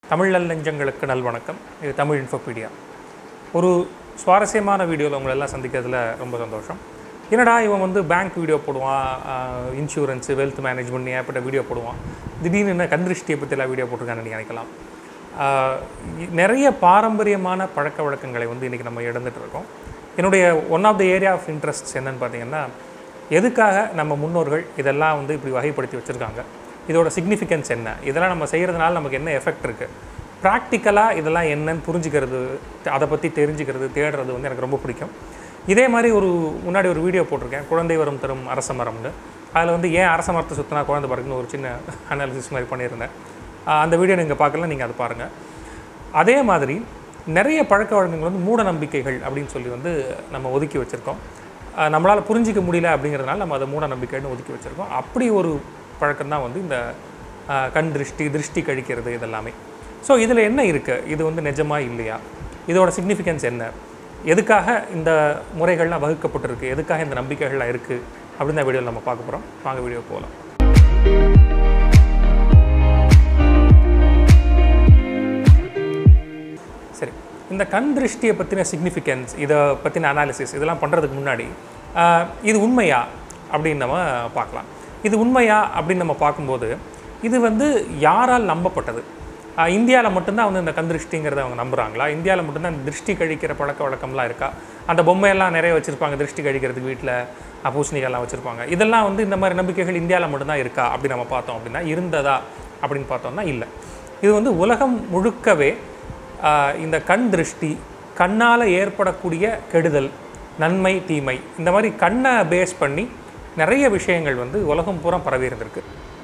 தமிழ் நெஞ்சங்களுக்கு நல்வணக்கம் இது தமிழ் இன்ஃபோபீடியா ஒரு சுவாரஸ்யமான வீடியோவில் உங்களை எல்லாம் சந்திக்கிறதுல ரொம்ப சந்தோஷம் என்னடா இவன் வந்து பேங்க் வீடியோ போடுவான் இன்சூரன்ஸு வெல்த் மேனேஜ்மெண்ட் ஏற்பட்ட வீடியோ போடுவான் திடீர்னு என்ன கந்திருஷ்டியை பற்றிலாம் வீடியோ போட்டிருக்கான்னு நீங்கள் நினைக்கலாம் ஆஹ் இ- நிறைய பாரம்பரியமான பழக்க வழக்கங்களை வந்து இன்றைக்கி நம்ம இழந்துட்டு இருக்கோம் என்னுடைய one of the area of interests என்னன்னு பார்த்தீங்கன்னா எதுக்காக நம்ம முன்னோர்கள் இதெல்லாம் வந்து இப்படி வகைப்படுத்தி வச்சுருக்காங்க இதோட சிக்னிஃபிகன்ஸ் என்ன இதெல்லாம் நம்ம செய்கிறதுனால நமக்கு என்ன எஃபெக்ட் இருக்குது ப்ராக்டிக்கலாக இதெல்லாம் என்னன்னு புரிஞ்சுக்கிறது த- அதை பற்றி தெரிஞ்சுக்கிறது தேடுறது வந்து எனக்கு ரொம்ப பிடிக்கும் இதே மாதிரி ஒரு முன்னாடி ஒரு வீடியோ போட்டிருக்கேன் குழந்தை வரம் தரும் அரச மரம்னு அதில் வந்து ஏன் அரச மரத்தை சுற்றினா குழந்தை பிறகுன்னு ஒரு சின்ன அனாலிசிஸ் மாதிரி பண்ணியிருந்தேன் ஆஹ் அந்த வீடியோ நீங்கள் பார்க்கலாம் நீங்கள் அதை பாருங்கள் அதே மாதிரி நிறைய பழக்க வழக்கங்கள் வந்து மூட நம்பிக்கைகள் அப்படின்னு சொல்லி வந்து நம்ம ஒதுக்கி வச்சுருக்கோம் நம்மளால் புரிஞ்சிக்க முடியல அப்படிங்கிறதுனால நம்ம அதை மூட நம்பிக்கைன்னு ஒதுக்கி வச்சுருக்கோம் அப்படி ஒரு பழக்கம் தான் வந்து இந்த ஆஹ் கண் திருஷ்டி திருஷ்டி கழிக்கிறது இதெல்லாமே ஸோ இதில் என்ன இருக்குது இது வந்து நிஜமா இல்லையா இதோட சிக்னிஃபிகன்ஸ் என்ன எதுக்காக இந்த முறைகள்லாம் வகுக்கப்பட்டிருக்கு எதுக்காக இந்த நம்பிக்கைகள்லாம் இருக்குது அப்படின்னு தான் வீடியோவில் நம்ம பார்க்க போகிறோம் வாங்க வீடியோ போகலாம் சரி இந்த கண் திருஷ்டியை பற்றின சிக்னிஃபிகன்ஸ் இதை பற்றின அனாலிசிஸ் இதெல்லாம் பண்ணுறதுக்கு முன்னாடி ஆஹ், இது உண்மையா அப்படின்னு நம்ம பார்க்கலாம் இது உண்மையா அப்படின்னு நம்ம பார்க்கும்போது இது வந்து யாரால் நம்பப்பட்டது இந்தியாவில் மட்டும்தான் வந்து இந்த கண் திருஷ்டிங்கிறத அவங்க நம்புகிறாங்களா இந்தியாவில் மட்டும்தான் இந்த திருஷ்டி கழிக்கிற பழக்க வழக்கம்லாம் இருக்கா அந்த பொம்மையெல்லாம் நிறைய வச்சுருப்பாங்க திருஷ்டி கழிக்கிறதுக்கு வீட்டில் பூசணிகள்லாம் வச்சுருப்பாங்க இதெல்லாம் வந்து இந்த மாதிரி நம்பிக்கைகள் இந்தியாவில் மட்டும்தான் இருக்கா அப்படி நம்ம பார்த்தோம் அப்படின்னா இருந்ததா அப்படின்னு பார்த்தோம்னா இல்லை இது வந்து உலகம் முழுக்கவே ஆஹ் இந்த கண் திருஷ்டி கண்ணால் ஏற்படக்கூடிய கெடுதல் நன்மை தீமை இந்த மாதிரி கண்ணை பேஸ் பண்ணி நிறைய விஷயங்கள் வந்து உலகம் பூரா பரவி இருந்திருக்கு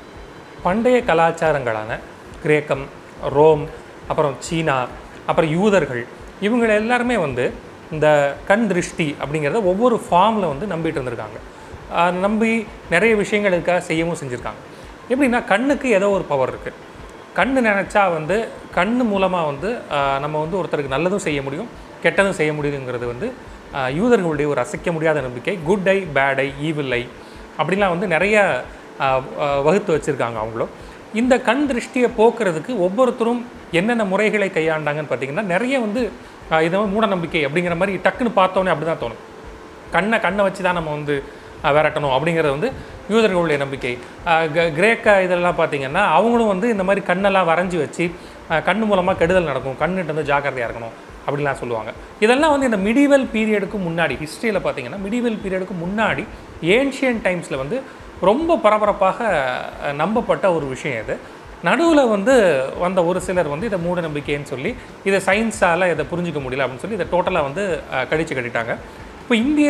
பண்டைய கலாச்சாரங்களான கிரேக்கம் ரோம் அப்புறம் சீனா அப்புறம் யூதர்கள் இவங்க எல்லாருமே வந்து இந்த கண் திருஷ்டி அப்படிங்கிறத ஒவ்வொரு ஃபார்மில் வந்து நம்பிட்டு இருந்திருக்காங்க ஆஹ் நம்பி நிறைய விஷயங்கள் இதுக்காக செய்யவும் செஞ்சுருக்காங்க எப்படின்னா கண்ணுக்கு ஏதோ ஒரு பவர் இருக்குது கண்ணு நினச்சா வந்து கண் மூலமாக வந்து ஆஹ் நம்ம வந்து ஒருத்தருக்கு நல்லதும் செய்ய முடியும் கெட்டதும் செய்ய முடியுங்கிறது வந்து ஆஹ் யூதர்களுடைய ஒரு அசைக்க முடியாத நம்பிக்கை good eye bad eye evil eye அப்படிலாம் வந்து நிறைய ஆஹ் ஆஹ் வகுத்து வச்சுருக்காங்க அவங்களும் இந்த கண் திருஷ்டியை போக்குறதுக்கு ஒவ்வொருத்தரும் என்னென்ன முறைகளை கையாண்டாங்கன்னு பார்த்தீங்கன்னா நிறைய வந்து ஆஹ் இது வந்து மூடநம்பிக்கை அப்படிங்கிற மாதிரி டக்குன்னு பார்த்தோன்னே அப்படி தான் தோணும் கண்ணை கண்ணை வச்சு தான் நம்ம வந்து அஹ், விரட்டணும் அப்படிங்கிறது வந்து யூதர்களுடைய நம்பிக்கை அஹ், க- கிரேக்க இதெல்லாம் பார்த்தீங்கன்னா அவங்களும் வந்து இந்த மாதிரி கண்ணெல்லாம் வரைஞ்சி வச்சு அஹ், கண்ணு மூலமாக கெடுதல் நடக்கும் கண்ணுட்டு வந்து ஜாக்கிரதையாக இருக்கணும் அப்படிலாம் சொல்லுவாங்க இதெல்லாம் வந்து இந்த மிடிவல் பீரியடுக்கு முன்னாடி ஹிஸ்ட்ரியில் பார்த்தீங்கன்னா மிடிவல் பீரியடுக்கு முன்னாடி ஏன்ஷியன் டைம்ஸில் வந்து ரொம்ப பரபரப்பாக அஹ், நம்பப்பட்ட ஒரு விஷயம் இது நடுவில் வந்து வந்த ஒரு சிலர் வந்து இதை மூட நம்பிக்கைன்னு சொல்லி இதை சயின்ஸால் இதை புரிஞ்சிக்க முடியல அப்படின்னு சொல்லி இதை டோட்டலாக வந்து அஹ், கழிச்சு கட்டிட்டாங்க இப்போ இந்திய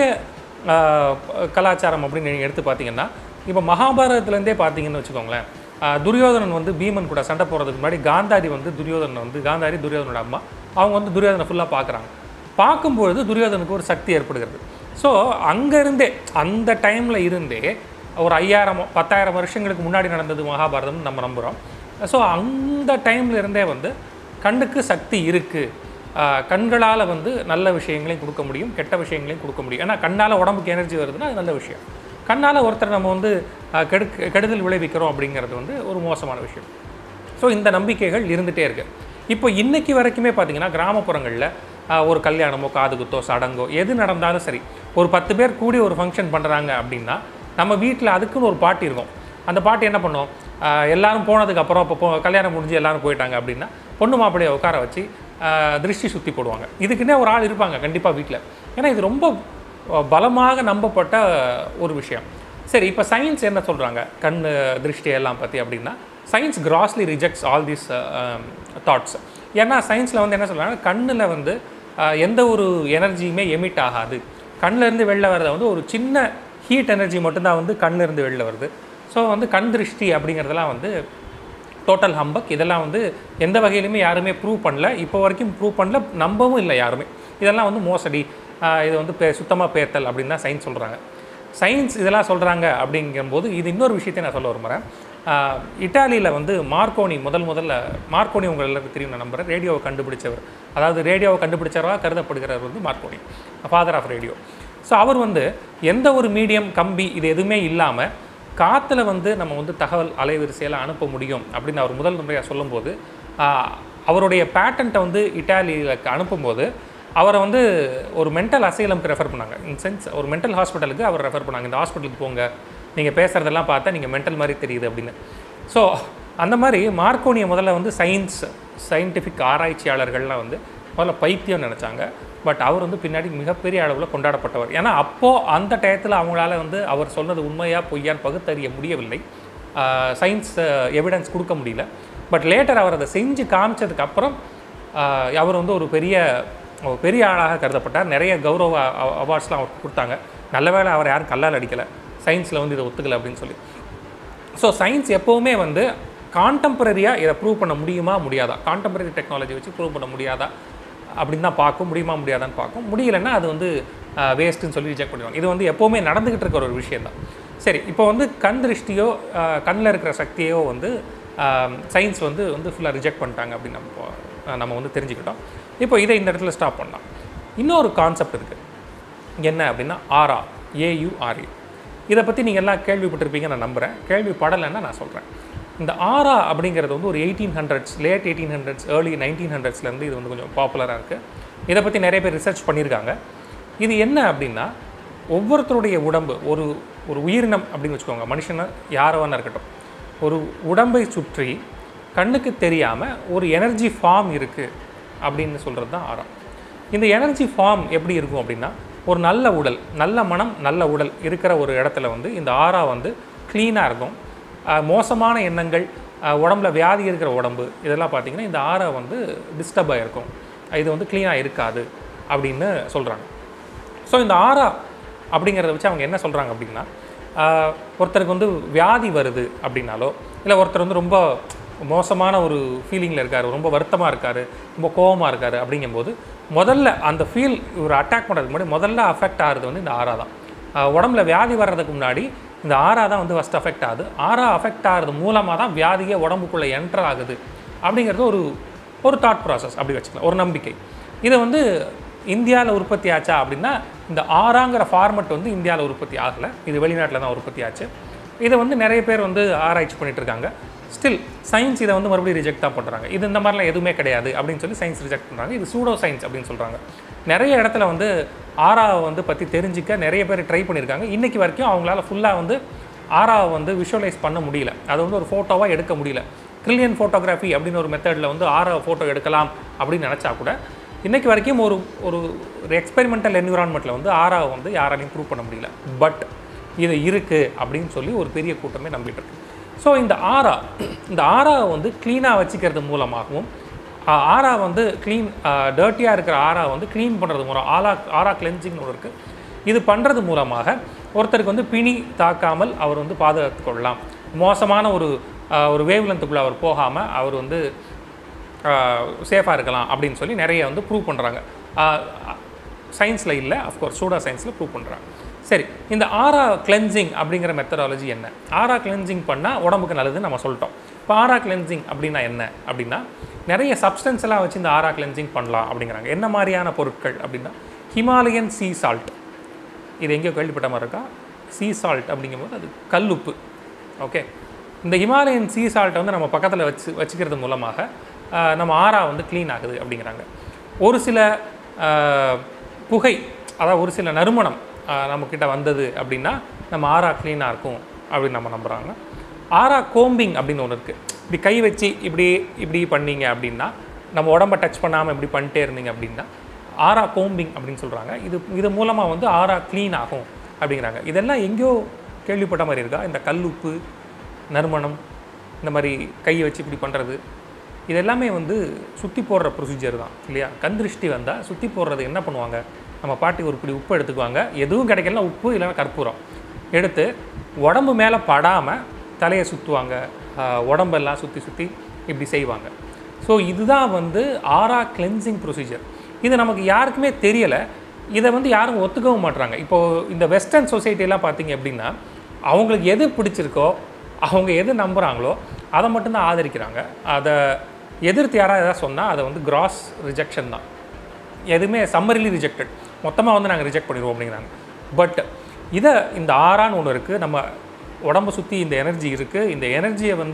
அஹ், கலாச்சாரம் அப்படின்னு நீங்கள் எடுத்து பார்த்தீங்கன்னா இப்போ மகாபாரதத்துலேருந்தே பார்த்தீங்கன்னு வச்சுக்கோங்களேன் அஹ், துரியோதனன் வந்து பீமன் கூட சண்டை போடுறதுக்கு முன்னாடி காந்தாரி வந்து துரியோதனன் வந்து காந்தாரி துரியோதனோட அம்மா அவங்க வந்து துரியோதனை ஃபுல்லாக பார்க்குறாங்க பார்க்கும்பொழுது துரியோதனுக்கு ஒரு சக்தி ஏற்படுகிறது ஸோ அங்கேருந்தே அந்த டைமில் இருந்தே ஒரு ஐயாயிரம் பத்தாயிரம் வருஷங்களுக்கு முன்னாடி நடந்தது மகாபாரதம்னு நம்ம நம்புகிறோம் ஸோ அந்த டைம்ல இருந்தே வந்து கண்ணுக்கு சக்தி இருக்குது கண்களால் வந்து நல்ல விஷயங்களையும் கொடுக்க முடியும் கெட்ட விஷயங்களையும் கொடுக்க முடியும் ஏன்னா கண்ணால் உடம்புக்கு எனர்ஜி வருதுன்னா அது நல்ல விஷயம் கண்ணால் ஒருத்தர் நம்ம வந்து ஆஹ், கெடு கெடுதல் விளைவிக்கிறோம் அப்படிங்கிறது வந்து ஒரு மோசமான விஷயம் ஸோ இந்த நம்பிக்கைகள் இருந்துகிட்டே இருக்கு இப்போ இன்னைக்கு வரைக்குமே பார்த்தீங்கன்னா கிராமப்புறங்களில் ஆஹ், ஒரு கல்யாணமோ காது குத்தோ சடங்கோ எது நடந்தாலும் சரி ஒரு பத்து பேர் கூடி ஒரு ஃபங்க்ஷன் பண்ணுறாங்க அப்படின்னா நம்ம வீட்டில் அதுக்குன்னு ஒரு பாட்டி இருக்கும் அந்த பாட்டி என்ன பண்ணும் ஆஹ், எல்லாரும் போனதுக்கப்புறம் இப்போ போ- கல்யாணம் முடிஞ்சு எல்லாரும் போயிட்டாங்க அப்படின்னா பொண்ணு மாப்பிள்ளையை உட்கார வச்சு ஆஹ், திருஷ்டி சுற்றி போடுவாங்க இதுக்குன்னே ஒரு ஆள் இருப்பாங்க கண்டிப்பாக வீட்டில் ஏன்னா இது ரொம்ப அஹ், பலமாக நம்பப்பட்ட ஒரு விஷயம் சரி இப்போ சயின்ஸ் என்ன சொல்கிறாங்க கண் திருஷ்டி எல்லாம் பற்றி அப்படின்னா science grossly rejects all these thoughts ஏன்னா சயின்ஸில் வந்து என்ன சொல்கிறாங்க கண்ணில் வந்து அஹ், எந்த ஒரு எனர்ஜியுமே எமிட் ஆகாது கண்ணுல இருந்து வெளில வரத வந்து ஒரு சின்ன ஹீட் எனர்ஜி மட்டும்தான் வந்து கண்ணுல இருந்து வெளில வருது ஸோ வந்து கண் திருஷ்டி அப்படிங்கிறதெல்லாம் வந்து டோட்டல் ஹம்பக் இதெல்லாம் வந்து எந்த வகையிலுமே யாருமே ப்ரூவ் பண்ணல இப்போ வரைக்கும் ப்ரூவ் பண்ணல நம்பவும் இல்லை யாருமே இதெல்லாம் வந்து மோசடி ஆஹ் இது வந்து பே சுத்தமாக பேத்தல் அப்படின்னு தான் சயின்ஸ் சொல்கிறாங்க சயின்ஸ் இதெல்லாம் சொல்கிறாங்க அப்படிங்கும்போது இது இன்னொரு விஷயத்தை நான் சொல்ல விரும்புகிறேன் இட்டாலியில் வந்து மார்க்கோனி முதல் முதல்ல மார்க்கோனி உங்கள் எல்லாருக்கும் தெரியும் நான் நம்புகிறேன் ரேடியோவை கண்டுபிடிச்சவர் அதாவது ரேடியோவை கண்டுபிடிச்சவராக கருதப்படுகிறவர் வந்து Marconi father of radio so அவர் வந்து எந்த ஒரு மீடியம் கம்பி இது எதுவுமே இல்லாமல் காற்றுல வந்து நம்ம வந்து தகவல் அலைவரிசையில் அனுப்ப முடியும் அப்படின்னு அவர் முதல் முறையாக சொல்லும்போது ஆஹ், அவருடைய பேட்டண்ட்டை வந்து இட்டாலியில் அனுப்பும்போது அவரை வந்து ஒரு மென்டல் அசைலம்க்கு ரெஃபர் பண்ணாங்க இன் சென்ஸ் ஒரு மென்டல் ஹாஸ்பிட்டலுக்கு அவர் ரெஃபர் பண்ணாங்க இந்த ஹாஸ்பிட்டலுக்கு போங்க நீங்கள் பேசுகிறதெல்லாம் பார்த்தா நீங்கள் மென்டல் மாதிரி தெரியுது அப்படின்னு ஸோ அந்த மாதிரி மார்க்கோனியை முதல்ல வந்து சயின்ஸ் சயின்டிஃபிக் ஆராய்ச்சியாளர்கள்லாம் வந்து முதல்ல பைத்தியம் நினச்சாங்க பட் அவர் வந்து பின்னாடி மிகப்பெரிய அளவில் கொண்டாடப்பட்டவர் ஏன்னா அப்போது அந்த டயத்தில் அவங்களால வந்து அவர் சொன்னது உண்மையா பொய்யான்னு பகுத்தறிய முடியவில்லை சயின்ஸ் எவிடன்ஸ் கொடுக்க முடியல பட் லேட்டர் அவர் அதை செஞ்சு காமிச்சதுக்கு அப்புறம் ஆஹ், அவர் வந்து ஒரு பெரிய ஒரு பெரிய ஆளாக கருதப்பட்டார் நிறைய கௌரவ அவார்ட்ஸ்லாம் அவருக்கு கொடுத்தாங்க நல்ல வேளை அவர் யாரும் கல்லால் அடிக்கலை சயின்ஸில் வந்து இதை ஒத்துக்கலை அப்படின்னு சொல்லி ஸோ சயின்ஸ் எப்போவுமே வந்து கான்டெம்பரரியாக இதை ப்ரூவ் பண்ண முடியுமா முடியாதா கான்டெம்பரரி டெக்னாலஜி வச்சு ப்ரூவ் பண்ண முடியாதா அப்படின்னு தான் பார்க்கும் முடியுமா முடியாதான்னு பார்க்கும் முடியலைன்னா அது வந்து வேஸ்ட்டுன்னு சொல்லி ரிஜெக்ட் பண்ணிடுவாங்க இது வந்து எப்போவுமே நடந்துக்கிட்டு இருக்கிற ஒரு விஷயம் தான் சரி இப்போ வந்து கண் திருஷ்டியோ கண்ணில் இருக்கிற சக்தியோ வந்து சயின்ஸ் வந்து வந்து ஃபுல்லாக ரிஜெக்ட் பண்ணிட்டாங்க அப்படின்னு நம்ம இப்போ, அஹ், நம்ம வந்து தெரிஞ்சுக்கிட்டோம் இப்போ இதை இந்த இடத்துல ஸ்டாப் பண்ணலாம் இன்னொரு கான்செப்ட் இருக்குது என்ன அப்படின்னா ஆரா ஏயுஆர்ஏ இதை பற்றி நீங்கள் எல்லாம் கேள்விப்பட்டிருப்பீங்க நான் நம்புகிறேன் கேள்விப்படலைன்னா நான் சொல்கிறேன் இந்த ஆரா அப்படிங்கிறது வந்து ஒரு eighteen hundreds late eighteen hundreds early nineteen ஹண்ட்ரட்ஸ்லேருந்து இது வந்து கொஞ்சம் பாப்புலராக இருக்குது இதை பற்றி நிறைய பேர் ரிசர்ச் பண்ணியிருக்காங்க இது என்ன அப்படின்னா ஒவ்வொருத்தருடைய உடம்பு ஒரு ஒரு உயிரினம் அப்படின்னு வச்சுக்கோங்க மனுஷனை யாரவான இருக்கட்டும் ஒரு உடம்பை சுற்றி கண்ணுக்கு தெரியாமல் ஒரு எனர்ஜி ஃபார்ம் இருக்குது அப்படின்னு சொல்கிறது தான் ஆரம் இந்த எனர்ஜி ஃபார்ம் எப்படி இருக்கும் அப்படின்னா ஒரு நல்ல உடல் நல்ல மனம் நல்ல உடல் இருக்கிற ஒரு இடத்துல வந்து இந்த ஆரா வந்து க்ளீனாக இருக்கும் அஹ் மோசமான எண்ணங்கள் அஹ் உடம்புல வியாதி இருக்கிற உடம்பு இதெல்லாம் பார்த்தீங்கன்னா இந்த ஆரா வந்து டிஸ்டர்ப் ஆகிருக்கும் இது வந்து க்ளீனாக இருக்காது அப்படின்னு சொல்கிறாங்க ஸோ இந்த ஆரா அப்படிங்கிறத வச்சு அவங்க என்ன சொல்கிறாங்க அப்படின்னா ஆஹ், ஒருத்தருக்கு வந்து வியாதி வருது அப்படின்னாலோ இல்லை ஒருத்தர் வந்து ரொம்ப மோசமான ஒரு ஃபீலிங்கில் இருக்கார் ரொம்ப வருத்தமாக இருக்கார் ரொம்ப கோவமாக இருக்கார் அப்படிங்கும்போது முதல்ல அந்த ஃபீல் இவர் அட்டாக் பண்ணுறதுக்கு முன்னாடி முதல்ல அஃபெக்ட் ஆகிறது வந்து இந்த ஆரா தான் ஆஹ், உடம்புல வியாதி வர்றதுக்கு முன்னாடி இந்த ஆரா தான் வந்து ஃபஸ்ட் அஃபெக்ட் ஆகுது ஆரா அஃபெக்ட் ஆகிறது மூலமாக தான் வியாதியே உடம்புக்குள்ளே என்டர் ஆகுது அப்படிங்கிறது ஒரு ஒரு தாட் ப்ராசஸ் அப்படி வச்சுக்கலாம் ஒரு நம்பிக்கை இதை வந்து இந்தியாவில் உற்பத்தி ஆச்சா அப்படின்னா இந்த ஆறாங்கிற ஃபார்மட் வந்து இந்தியாவில் உற்பத்தி ஆகலை இது வெளிநாட்டில் தான் உற்பத்தி ஆச்சு இதை வந்து நிறைய பேர் வந்து ஆராய்ச்சி பண்ணிட்டு இருக்காங்க ஸ்டில் சயின்ஸ் இதை வந்து மறுபடியும் ரிஜெக்ட் தான் பண்ணுறாங்க இது இந்த மாதிரிலாம் எதுவுமே கிடையாது அப்படின்னு சொல்லி சயின்ஸ் ரிஜெக்ட் பண்ணுறாங்க இது சூடோ சயின்ஸ் அப்படின்னு சொல்கிறாங்க நிறைய இடத்துல வந்து ஆறாவை வந்து பற்றி தெரிஞ்சிக்க நிறைய பேர் ட்ரை பண்ணியிருக்காங்க இன்றைக்கி வரைக்கும் அவங்களால ஃபுல்லாக வந்து ஆறாவை வந்து விஷுவலைஸ் பண்ண முடியல அது வந்து ஒரு ஃபோட்டோவாக எடுக்க முடியல ட்ரில்லியன் ஃபோட்டோகிராஃபி அப்படின்னு ஒரு மெத்தடில் வந்து ஆறாவை ஃபோட்டோ எடுக்கலாம் அப்படின்னு நினச்சா கூட இன்றைக்கி வரைக்கும் ஒரு ஒரு ஒரு எக்ஸ்பெரிமெண்டல் என்விரான்மெண்ட்டில் வந்து ஆறாவை வந்து யாராலையும் ப்ரூவ் பண்ண முடியல பட் இது இருக்குது அப்படின்னு சொல்லி ஒரு பெரிய கூட்டமே நம்பிட்டு இருக்கு ஸோ இந்த ஆரா இந்த ஆராவை வந்து க்ளீனாக வச்சுக்கிறது மூலமாகவும் ஆ- ஆரா வந்து க்ளீன் டர்ட்டியாக இருக்கிற ஆரா வந்து க்ளீன் பண்ணுறது மூலம் ஆரா ஆரா கிளென்சிங்னு ஒன்று இருக்குது இது பண்ணுறது மூலமாக ஒருத்தருக்கு வந்து பிணி தாக்காமல் அவர் வந்து பாதுகாத்து கொள்ளலாம் மோசமான ஒரு ஆ, ஒரு வேவ்லென்த்துக்குள்ளே அவர் போகாமல் அவர் வந்து சேஃபாக இருக்கலாம் அப்படின்னு சொல்லி நிறைய வந்து ப்ரூவ் பண்ணுறாங்க சயின்ஸில் இல்லை அஃப்கோர்ஸ் சூடா சயின்ஸில் ப்ரூவ் பண்ணுறாங்க சரி இந்த ஆரா கிளென்சிங் அப்படிங்கிற மெத்தடாலஜி என்ன ஆரா கிளென்சிங் பண்ணால் உடம்புக்கு நல்லதுன்னு நம்ம சொல்லிட்டோம் இப்போ ஆரா கிளென்சிங் அப்படின்னா என்ன அப்படின்னா நிறைய சப்ஸ்டன்ஸ் எல்லாம் வச்சு இந்த ஆரா கிளென்சிங் பண்ணலாம் அப்படிங்கிறாங்க என்ன மாதிரியான பொருட்கள் அப்படின்னா ஹிமாலயன் சீ சால்ட் இது எங்கேயோ கேள்விப்பட்ட மாதிரி இருக்கா சீ சால்ட் அப்படிங்கும்போது அது கல்லுப்பு ஓகே இந்த ஹிமாலயன் சீ சால்ட்டை வந்து நம்ம பக்கத்தில் வச்சு வச்சுக்கிறது மூலமாக ஆஹ், நம்ம ஆறா வந்து க்ளீன் ஆகுது அப்படிங்கிறாங்க ஒரு சில ஆஹ், புகை அதாவது ஒரு சில நறுமணம் ஆஹ், நம்மக்கிட்ட வந்தது அப்படின்னா நம்ம ஆறா க்ளீனாக இருக்கும் அப்படின்னு நம்ம நம்புகிறாங்க ஆரா கோம்பிங் அப்படின்னு ஒன்று இருக்குது இப்படி கை வச்சு இப்படி இப்படி பண்ணீங்க அப்படின்னா நம்ம உடம்ப டச் பண்ணாமல் இப்படி பண்ணிட்டே இருந்தீங்க அப்படின்னா ஆரா கோம்பிங் அப்படின்னு சொல்கிறாங்க இது இது மூலமாக வந்து ஆரா க்ளீன் ஆகும் அப்படிங்கிறாங்க இதெல்லாம் எங்கேயோ கேள்விப்பட்ட மாதிரி இருக்கா இந்த கல்லுப்பு நறுமணம் இந்த மாதிரி கையை வச்சு இப்படி பண்ணுறது இது எல்லாமே வந்து சுற்றி போடுற ப்ரொசீஜர் தான் இல்லையா கண் திருஷ்டி வந்தால் சுற்றி போடுறது என்ன பண்ணுவாங்க நம்ம பாட்டி ஒரு பிடி உப்பு எடுத்துக்குவாங்க எதுவும் கிடைக்கலனா உப்பு இல்லைன்னா கற்பூரம் எடுத்து உடம்பு மேலே படாமல் தலையை சுற்றுவாங்க உடம்பெல்லாம் சுற்றி சுற்றி இப்படி செய்வாங்க ஸோ இதுதான் வந்து ஆரா கிளென்சிங் ப்ரொசீஜர் இது நமக்கு யாருக்குமே தெரியலை இதை வந்து யாரும் ஒத்துக்கவும் மாட்றாங்க இப்போது இந்த வெஸ்டர்ன் சொசைட்டிலாம் பார்த்தீங்க அப்படின்னா அவங்களுக்கு எது பிடிச்சிருக்கோ அவங்க எது நம்புகிறாங்களோ அதை மட்டும்தான் ஆதரிக்கிறாங்க அதை எதிர்த்து யாராவது எதாவது சொன்னால் அதை வந்து கிராஸ் ரிஜெக்ஷன் தான் எதுவுமே சம்மரிலி ரிஜெக்டட் மொத்தமாக வந்து நாங்கள் ரிஜெக்ட் பண்ணிடுவோம் அப்படிங்கிறாங்க பட் இதை இந்த ஆறான்னு ஒன்று இருக்குது நம்ம உடம்பை சுற்றி இந்த எனர்ஜி இருக்குது இந்த எனர்ஜியை வந்து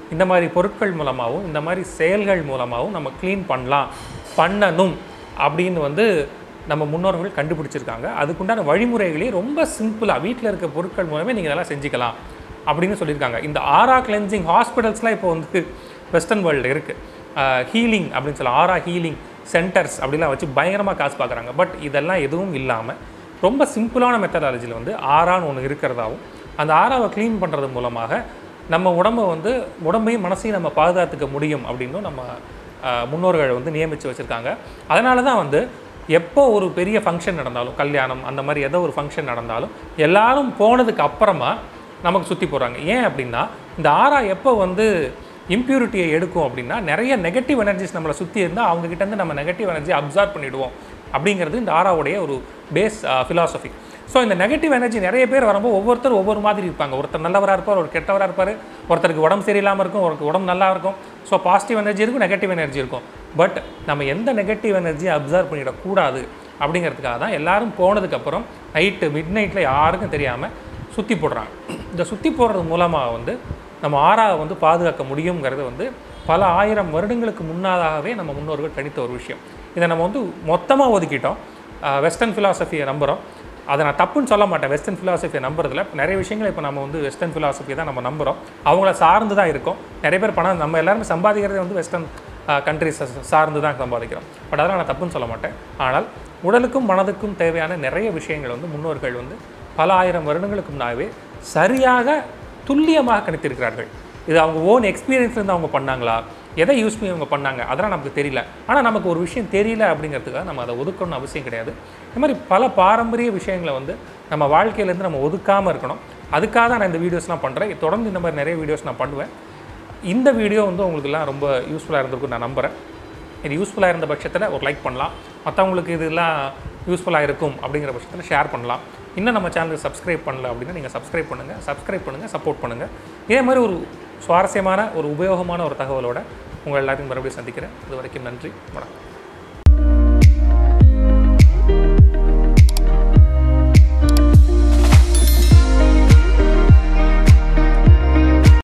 இந்த மாதிரி பொருட்கள் மூலமாகவும் இந்த மாதிரி செயல்கள் மூலமாகவும் நம்ம க்ளீன் பண்ணலாம் பண்ணணும் அப்படின்னு வந்து நம்ம முன்னோர்கள் கண்டுபிடிச்சிருக்காங்க அதுக்குண்டான வழிமுறைகளையும் ரொம்ப சிம்பிளாக வீட்டில் இருக்க பொருட்கள் மூலமே நீங்கள் இதெல்லாம் செஞ்சுக்கலாம் அப்படின்னு சொல்லியிருக்காங்க இந்த ஆரா கிளென்சிங் ஹாஸ்பிட்டல்ஸ்லாம் இப்போ வந்து வெஸ்டர்ன் வேர்ல்டு இருக்குது ஹீலிங் அப்படின்னு சொல்லலாம் ஆரா ஹீலிங் சென்டர்ஸ் அப்படிலாம் வச்சு பயங்கரமாக காசு பார்க்குறாங்க பட் இதெல்லாம் எதுவும் இல்லாமல் ரொம்ப சிம்பிளான மெத்தடாலஜியில் வந்து ஆறான்னு ஒன்று இருக்கிறதாவும் அந்த ஆறாவை க்ளீன் பண்ணுறது மூலமாக நம்ம உடம்பை வந்து உடம்பையும் மனசையும் நம்ம பாதுகாத்துக்க முடியும் அப்படின்னும் நம்ம ஆஹ், முன்னோர்கள் வந்து நியமித்து வச்சுருக்காங்க அதனால தான் வந்து எப்போ ஒரு பெரிய ஃபங்க்ஷன் நடந்தாலும் கல்யாணம் அந்த மாதிரி ஏதோ ஒரு ஃபங்க்ஷன் நடந்தாலும் எல்லாரும் போனதுக்கு அப்புறமா நமக்கு சுற்றி போகிறாங்க ஏன் அப்படின்னா இந்த ஆறா எப்போ வந்து இம்ப்யூரிட்டியை எடுக்கும் அப்படின்னா நிறைய நெகட்டிவ் எனர்ஜிஸ் நம்மளை சுற்றி இருந்தால் அவங்ககிட்ட இருந்து நம்ம நெகட்டிவ் எனர்ஜி அப்சார்ப் பண்ணிடுவோம் அப்படிங்கிறது இந்த ஆறாவுடைய ஒரு பேஸ் ஃபிலாசபி ஸோ இந்த நெகட்டிவ் எனர்ஜி நிறைய பேர் வரும்போது ஒவ்வொருத்தர் ஒவ்வொரு மாதிரி இருப்பாங்க ஒருத்தர் நல்லவராக இருப்பார் ஒரு கெட்டவராக இருப்பார் ஒருத்தருக்கு உடம்பு சரியில்லாமல் இருக்கும் ஒருத்தருக்கு உடம்பு நல்லா இருக்கும் ஸோ பாசிட்டிவ் எனர்ஜி இருக்கும் நெகட்டிவ் எனர்ஜி இருக்கும் பட் நம்ம எந்த நெகட்டிவ் எனர்ஜியை அப்சர்வ் பண்ணிடக்கூடாது அப்படிங்கிறதுக்காக தான் எல்லாரும் போனதுக்கப்புறம் நைட்டு மிட் நைட்டில் யாருக்கும் தெரியாமல் சுற்றி போடுறாங்க இந்த சுற்றி போடுறது மூலமாக வந்து நம்ம ஆறாவை வந்து பாதுகாக்க முடியுங்கிறது வந்து பல ஆயிரம் வருடங்களுக்கு முன்னதாகவே நம்ம முன்னோர்கள் கணித்த ஒரு விஷயம் இதை நம்ம வந்து மொத்தமாக ஒதுக்கிட்டோம் வெஸ்டர்ன் ஃபிலாசபியை நம்புகிறோம் அதை நான் தப்புன்னு சொல்ல மாட்டேன் வெஸ்டர்ன் ஃபிலாசபியை நம்புறதுல நிறைய விஷயங்களை இப்போ நம்ம வந்து வெஸ்டர்ன் ஃபிலாசபியை தான் நம்ம நம்புகிறோம் அவங்கள சார்ந்து தான் இருக்கோம் நிறைய பேர் பணம் நம்ம எல்லாருமே சம்பாதிக்கிறதே வந்து வெஸ்டர்ன் கண்ட்ரிஸ் சார்ந்து தான் சம்பாதிக்கிறோம் பட் அதெல்லாம் நான் தப்புன்னு சொல்ல மாட்டேன் ஆனால் உடலுக்கும் மனதுக்கும் தேவையான நிறைய விஷயங்கள் வந்து முன்னோர்கள் வந்து பல ஆயிரம் வருடங்களுக்கு முன்னாகவே சரியாக துல்லியமாக கணித்திருக்கிறார்கள் இது அவங்க ஓன் எக்ஸ்பீரியன்ஸ்லேருந்து அவங்க பண்ணாங்களா எதை யூஸ் பண்ணி அவங்க பண்ணாங்க அதெல்லாம் நமக்கு தெரியல ஆனால் நமக்கு ஒரு விஷயம் தெரியல அப்படிங்கிறதுக்காக நம்ம அதை ஒதுக்கணும்னு அவசியம் கிடையாது இந்த மாதிரி பல பாரம்பரிய விஷயங்களை வந்து நம்ம வாழ்க்கையிலேருந்து நம்ம ஒதுக்காமல் இருக்கணும் அதுக்காக தான் நான் இந்த வீடியோஸ்லாம் பண்ணுறேன் தொடர்ந்து இந்த மாதிரி நிறைய வீடியோஸ் நான் பண்ணுவேன் இந்த வீடியோ வந்து உங்களுக்குலாம் ரொம்ப யூஸ்ஃபுல்லாக இருந்திருக்கும் நான் நம்புகிறேன் இது யூஸ்ஃபுல்லாக இருந்த பட்சத்தில் ஒரு லைக் பண்ணலாம் மற்றவங்களுக்கு இதெல்லாம் யூஸ்ஃபுல்லாக இருக்கும் அப்படிங்கிற பட்சத்தில் ஷேர் பண்ணலாம் இன்னும் நம்ம சேனலுக்கு சப்ஸ்கிரைப் பண்ணல அப்படின்னா நீங்கள் சப்ஸ்கிரைப் பண்ணுங்கள் சப்ஸ்கிரைப் பண்ணுங்கள் சப்போர்ட் பண்ணுங்கள் இதே மாதிரி ஒரு சுவாரஸ்யமான ஒரு உபயோகமான ஒரு தகவலோட உங்கள் எல்லாத்தையும் மறுபடியும் சந்திக்கிறேன் இது வரைக்கும் நன்றி வணக்கம்